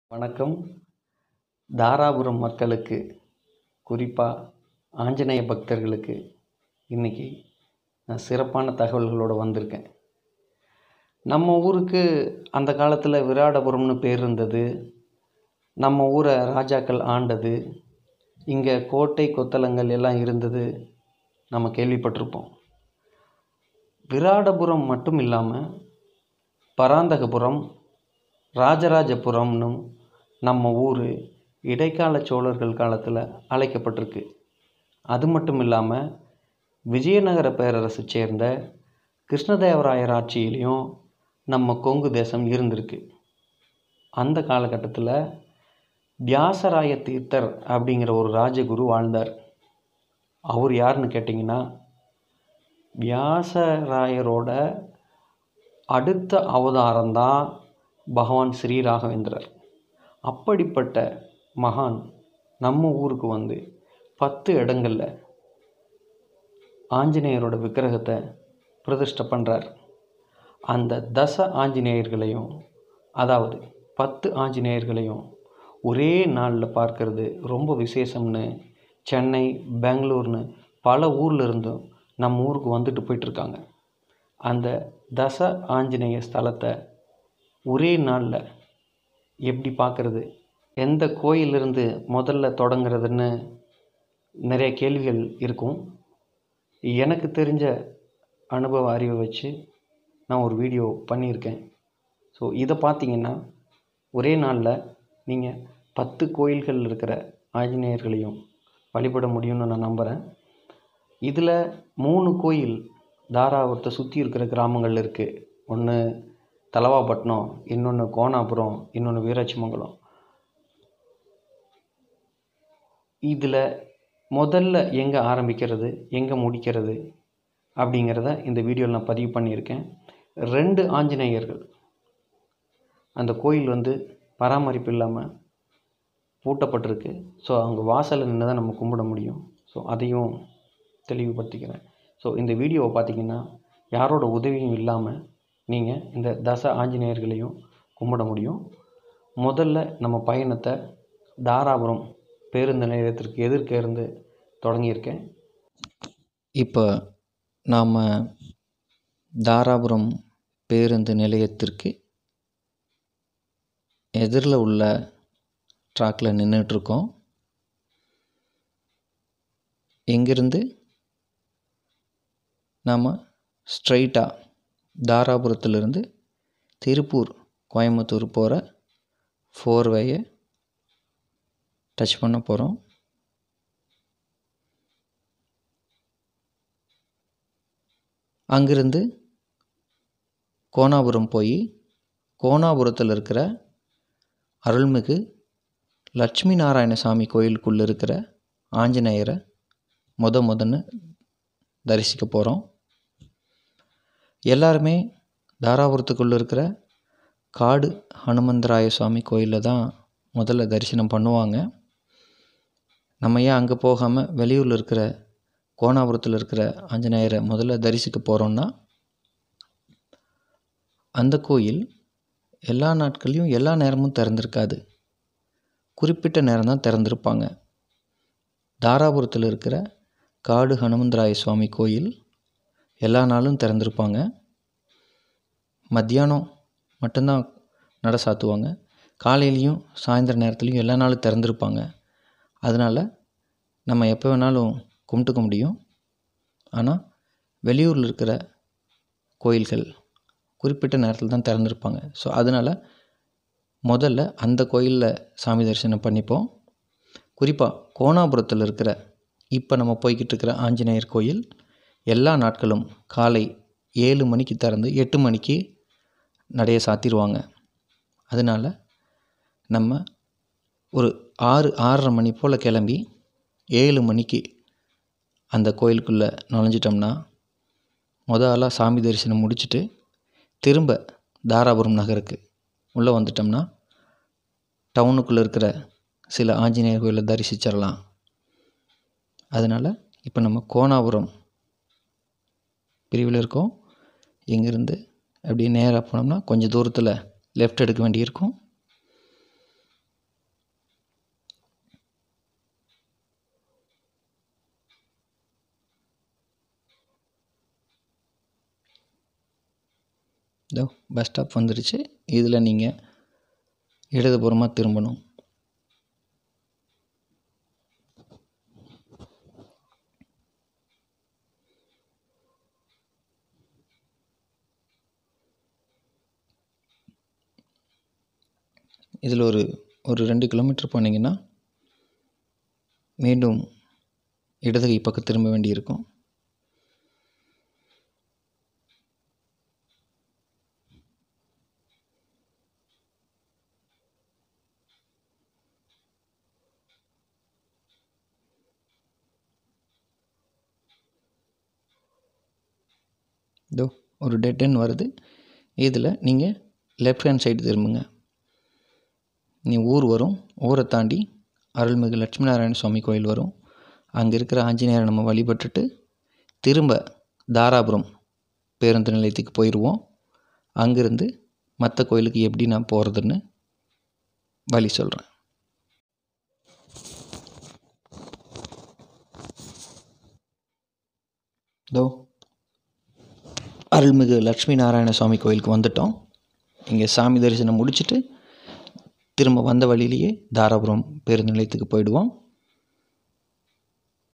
வணக்கம் தாராபுரம் மக்களுக்கு குறிப்பாக ஆஞ்சநேய பக்தர்களுக்கு இன்றைக்கி நான் சிறப்பான தகவல்களோடு வந்திருக்கேன் நம்ம ஊருக்கு அந்த காலத்தில் விராடபுரம்னு பேர் இருந்தது நம்ம ஊரை ராஜாக்கள் ஆண்டது இங்கே கோட்டை கொத்தளங்கள் எல்லாம் இருந்தது நம்ம கேள்விப்பட்டிருப்போம் விராடபுரம் மட்டும் இல்லாமல் பராந்தகபுரம் ராஜராஜபுரம்னும் நம்ம ஊர் இடைக்கால சோழர்கள் காலத்தில் அழைக்கப்பட்டிருக்கு அது மட்டும் இல்லாமல் விஜயநகர பேரரசு சேர்ந்த கிருஷ்ணதேவராயர் ஆட்சியிலையும் நம்ம கொங்கு தேசம் இருந்திருக்கு அந்த காலகட்டத்தில் வியாசராய தீர்த்தர் அப்படிங்கிற ஒரு ராஜகுரு வாழ்ந்தார் அவர் யாருன்னு கேட்டிங்கன்னா வியாசராயரோட அடுத்த அவதாரம்தான் பகவான் ஸ்ரீ ராகவேந்திரர் அப்படிப்பட்ட மகான் நம்ம ஊருக்கு வந்து பத்து இடங்களில் ஆஞ்சநேயரோட விக்கிரகத்தை பிரதிஷ்டை பண்ணுறார் அந்த தச ஆஞ்சநேயர்களையும் அதாவது பத்து ஆஞ்சநேயர்களையும் ஒரே நாளில் பார்க்கறது ரொம்ப விசேஷம்னு சென்னை பெங்களூர்னு பல ஊரில் இருந்தும் நம்ம ஊருக்கு வந்துட்டு போயிட்டுருக்காங்க அந்த தச ஆஞ்சநேய ஸ்தலத்தை ஒரே நாளில் எப்படி பார்க்குறது எந்த கோயிலிருந்து முதல்ல தொடங்குறதுன்னு நிறைய கேள்விகள் இருக்கும் எனக்கு தெரிஞ்ச அனுபவ அறிவை வச்சு நான் ஒரு வீடியோ பண்ணியிருக்கேன் ஸோ இதை பார்த்தீங்கன்னா ஒரே நாளில் நீங்கள் பத்து கோயில்கள் இருக்கிற ஆஞ்சநேயர்களையும் வழிபட முடியும்னு நான் நம்புகிறேன் இதில் மூணு கோயில் தாராபுரத்தை சுற்றி இருக்கிற கிராமங்கள் இருக்குது ஒன்று தலவாப்பட்டினம் இன்னொன்று கோணாபுரம் இன்னொன்று வீராட்சிமங்கலம் இதில் முதல்ல எங்கே ஆரம்பிக்கிறது எங்கே முடிக்கிறது அப்படிங்கிறத இந்த வீடியோவில் நான் பதிவு பண்ணியிருக்கேன் ரெண்டு ஆஞ்சநேயர்கள் அந்த கோயில் வந்து பராமரிப்பு இல்லாமல் பூட்டப்பட்டிருக்கு ஸோ அவங்க வாசலில் நின்று தான் நம்ம கும்பிட முடியும் ஸோ அதையும் தெளிவுபடுத்திக்கிறேன் ஸோ இந்த வீடியோவை பார்த்தீங்கன்னா யாரோட உதவியும் இல்லாமல் நீங்கள் இந்த தச ஆஞ்சநேயர்களையும் கும்பிட முடியும் முதல்ல நம்ம பயணத்தை தாராபுரம் பேருந்து நிலையத்திற்கு எதிர்க்க இருந்து தொடங்கியிருக்கேன் இப்போ நாம் தாராபுரம் பேருந்து நிலையத்திற்கு எதிரில் உள்ள ட்ராக்கில் நின்றுட்டுருக்கோம் இங்கிருந்து நாம் ஸ்ட்ரைட்டாக தாராபுரத்துலேருந்து திருப்பூர் கோயம்புத்தூர் போகிற ஃபோர் வேயை டச் பண்ண போகிறோம் அங்கிருந்து கோணாபுரம் போய் கோணாபுரத்தில் இருக்கிற அருள்மிகு லட்சுமி நாராயணசாமி கோயிலுக்குள்ளே இருக்கிற ஆஞ்சநேயரை முத முதன்னு தரிசிக்க போகிறோம் எல்லாருமே தாராபுரத்துக்குள்ளே இருக்கிற காடு ஹனுமந்தராய சுவாமி கோயிலில் தான் முதல்ல தரிசனம் பண்ணுவாங்க நம்ம ஏன் அங்கே போகாமல் வெளியூரில் இருக்கிற கோணாபுரத்தில் இருக்கிற ஆஞ்சநேயரை முதல்ல தரிசிக்க போகிறோன்னா அந்த கோயில் எல்லா நாட்கள்லையும் எல்லா நேரமும் திறந்திருக்காது குறிப்பிட்ட நேரம் தான் திறந்திருப்பாங்க தாராபுரத்தில் இருக்கிற காடு ஹனுமந்தராய சுவாமி கோயில் எல்லா நாளும் திறந்திருப்பாங்க மத்தியானம் மட்டும்தான் நட சாத்துவாங்க காலையிலையும் சாயந்தர நேரத்துலையும் எல்லா நாளும் திறந்திருப்பாங்க அதனால் நம்ம எப்போ வேணாலும் கும்பிட்டுக்க முடியும் ஆனால் வெளியூரில் இருக்கிற கோயில்கள் குறிப்பிட்ட நேரத்தில் தான் திறந்திருப்பாங்க ஸோ அதனால் முதல்ல அந்த கோயிலில் சாமி தரிசனம் பண்ணிப்போம் குறிப்பாக கோணாபுரத்தில் இருக்கிற இப்போ நம்ம போய்கிட்டு இருக்கிற ஆஞ்சநேயர் கோயில் எல்லா நாட்களும் காலை ஏழு மணிக்கு திறந்து எட்டு மணிக்கு நடைய சாத்திடுவாங்க அதனால் நம்ம ஒரு ஆறு ஆறரை மணி போல் கிளம்பி ஏழு மணிக்கு அந்த கோயிலுக்குள்ளே நுழைஞ்சிட்டோம்னா முத ஆளாக சாமி தரிசனம் முடிச்சுட்டு திரும்ப தாராபுரம் நகருக்கு உள்ளே வந்துட்டோம்னா டவுனுக்குள்ளே இருக்கிற சில ஆஞ்சநேயர் கோயிலை தரிசிச்சிடலாம் அதனால் இப்போ நம்ம கோணாபுரம் பிரிவில் இருக்கோம் இங்கேருந்து அப்படியே நேராக போனோம்னா கொஞ்சம் தூரத்தில் லெஃப்ட் எடுக்க வேண்டியிருக்கும் இதோ பஸ் ஸ்டாப் வந்துருச்சு இதில் நீங்கள் இடதுபுறமாக திரும்பணும் இதில் ஒரு ஒரு ரெண்டு கிலோமீட்டர் போனீங்கன்னா மீண்டும் இடது கை பக்கம் திரும்ப வேண்டியிருக்கும் இதோ ஒரு டெட் எண்ட் வருது இதில் நீங்கள் லெஃப்ட் ஹேண்ட் சைடு திரும்புங்க நீ ஊர் வரும் ஊரை தாண்டி அருள்மிகு லட்சுமி நாராயண சுவாமி கோயில் வரும் அங்கே இருக்கிற ஆஞ்சநேயரை நம்ம வழிபட்டுட்டு திரும்ப தாராபுரம் பேருந்து நிலையத்துக்கு போயிடுவோம் அங்கேருந்து மற்ற கோயிலுக்கு எப்படி நான் போகிறதுன்னு வழி சொல்கிறேன் இதோ அருள்மிகு லட்சுமி நாராயண சுவாமி கோயிலுக்கு வந்துட்டோம் இங்கே சாமி தரிசனம் முடிச்சுட்டு திரும்ப வந்த வழியிலேயே தாராபுரம் பேருந்து நிலையத்துக்கு போயிடுவோம்